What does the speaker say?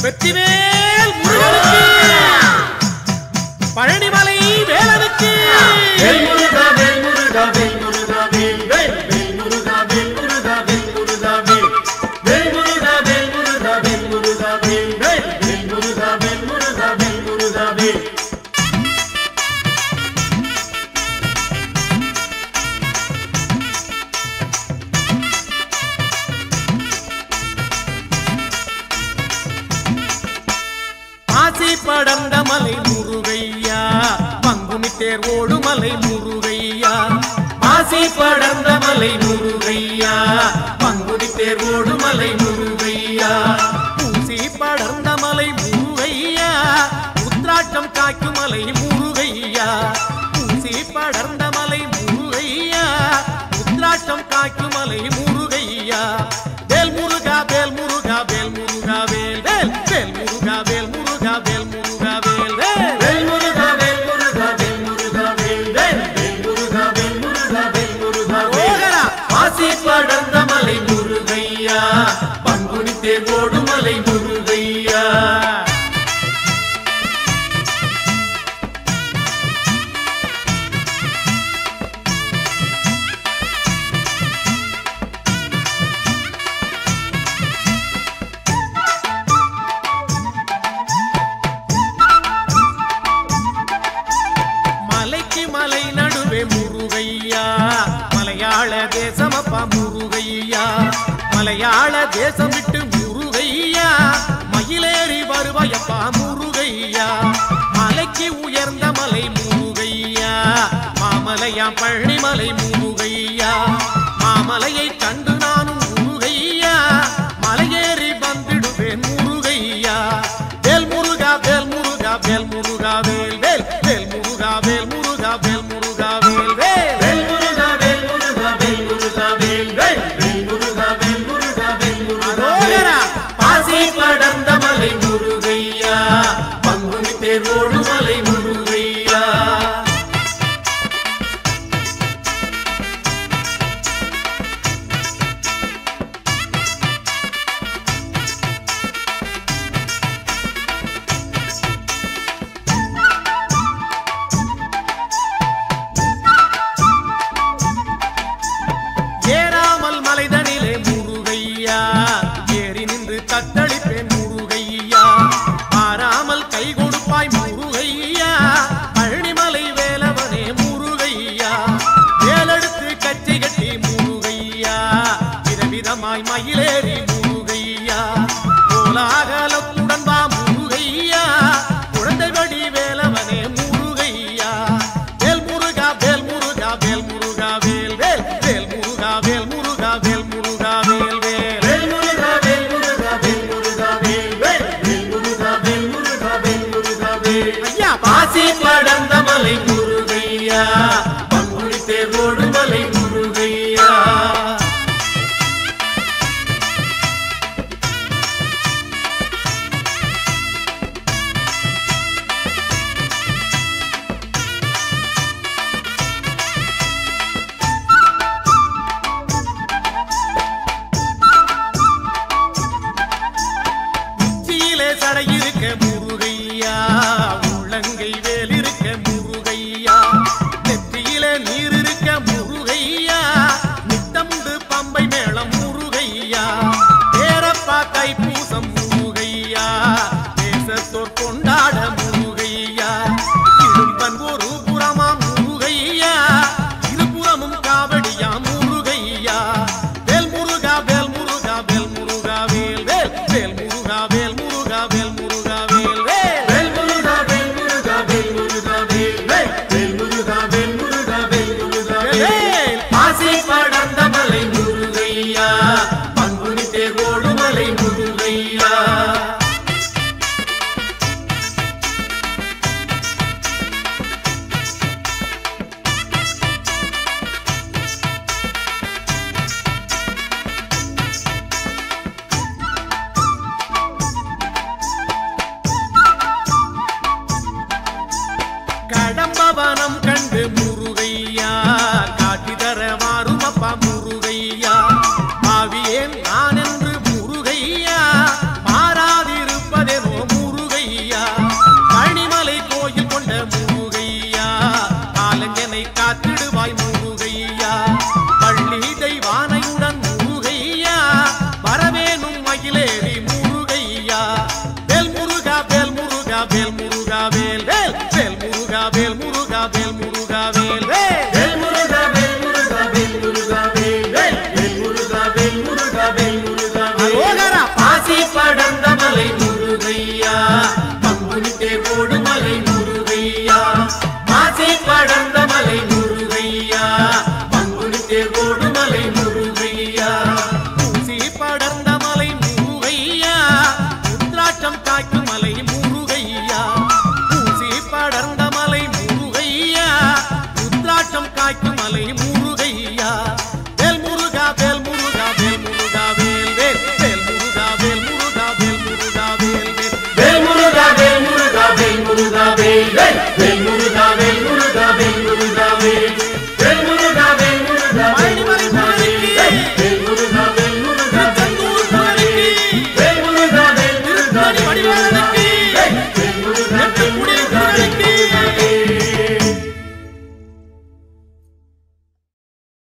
வெற்றிவேல் முருகனுக்கு பழனிமலை வேலனுக்கு வேல் முருகா வேல் முருகா வேல் முருகா வேல் வேல் வேல் முருகா வேல் முருகா வேல் முருகா வேல் வேல் முருகா வேல் முருகா வேல் முருகா வேல் வேல் வேல் முருகா வேல் முருகா வேல் முருகா வேல் ஆசி படர்ந்த மலை முருகையா பங்குனி தேர் ஓடுமலை முருகையா ஆசி படர்ந்த மலை முருகையா பங்குனி தேர் ஓடுமலை முருகையா பூசி படர்ந்த மலை முருகையா உத்ராட்டம் காய்க்கும் மலை முருகையா பூசி படர்ந்த மலை முருகையா உத்ராட்டம் காய்க்கும் மலை முருகையா வேல் முருகா வேல் முருகா வேல் முருகா வேல் வேல் வேல் முருகா வேல் முருகா வேல் முருகா வேல் வேல் வேல் முருகா வேல் முருகா வேல் முருகா வேல் வேல் வேல் முருகா வேல் முருகா வேல் முருகா வேல் ஓகரா. ஆசி படர்ந்த மலை முருகையா பங்குனி தேர் ஓடும் மலை முருகையா மலைக்கு மலை நடுவே முருகையா மலையாள தேசம் அப்பா முருகையா மலையாள தேசம் விட்டு முருகையா மயிலேறி வருவாயப்பா முருகையா மலைக்கு உயர்ந்த மலை முருகையா மாமலையா பழனிமலை முருகையா மாமலையை கண்டு நானும் முருகையா மலையேறி வந்திடுவேன் முருகையா வேல் முருகா வேல் முருகா வேல் முருகா வேல் வேல் வேல் முருகா வேல் முருகா வேல் முருகா வேல் வேல் வேல் முருகா வேல் முருகா வேல் முருகா வேல் வேல் வேல் முருகா வேல் முருகா வேல் முருகா அரோகரா. பாசி படர்ந்த மலை முருகையா பங்குனி தேர் ஓடும் மலை முருகையா ஏறாமல் மலைதனிலே முருகையா ஏறி நின்று தத்தளிப்பேன் முருகையா மாறாமல் கை கொடுப்பாய் முருகையா பழனிமலை வேலவனே முருகையா வேலெடுத்து கச்சை கட்டி முருகையா விதவிதமாய் மயிலேறி முருகையா கோலாகலத்துடன் வா முருகையா குழந்தைபடி வேலவனே முருகையா வேல் முருகா வேல் முருகா வேல் முருகா வேல் வேல் வேல் முருகா வேல் முருகா வேல் முருகா வேல் வேல் வேல் முருகா வேல் முருகா வேல் முருகா வேல் வேல் வேல் முருகா வேல் முருகா வேல் முருகா வேல் ஐயா பாசி படர்ந்த மலை முருகையா பங்குனி தேர் ஓடும் மலை முருகையா உச்சியிலே சடை இருக்க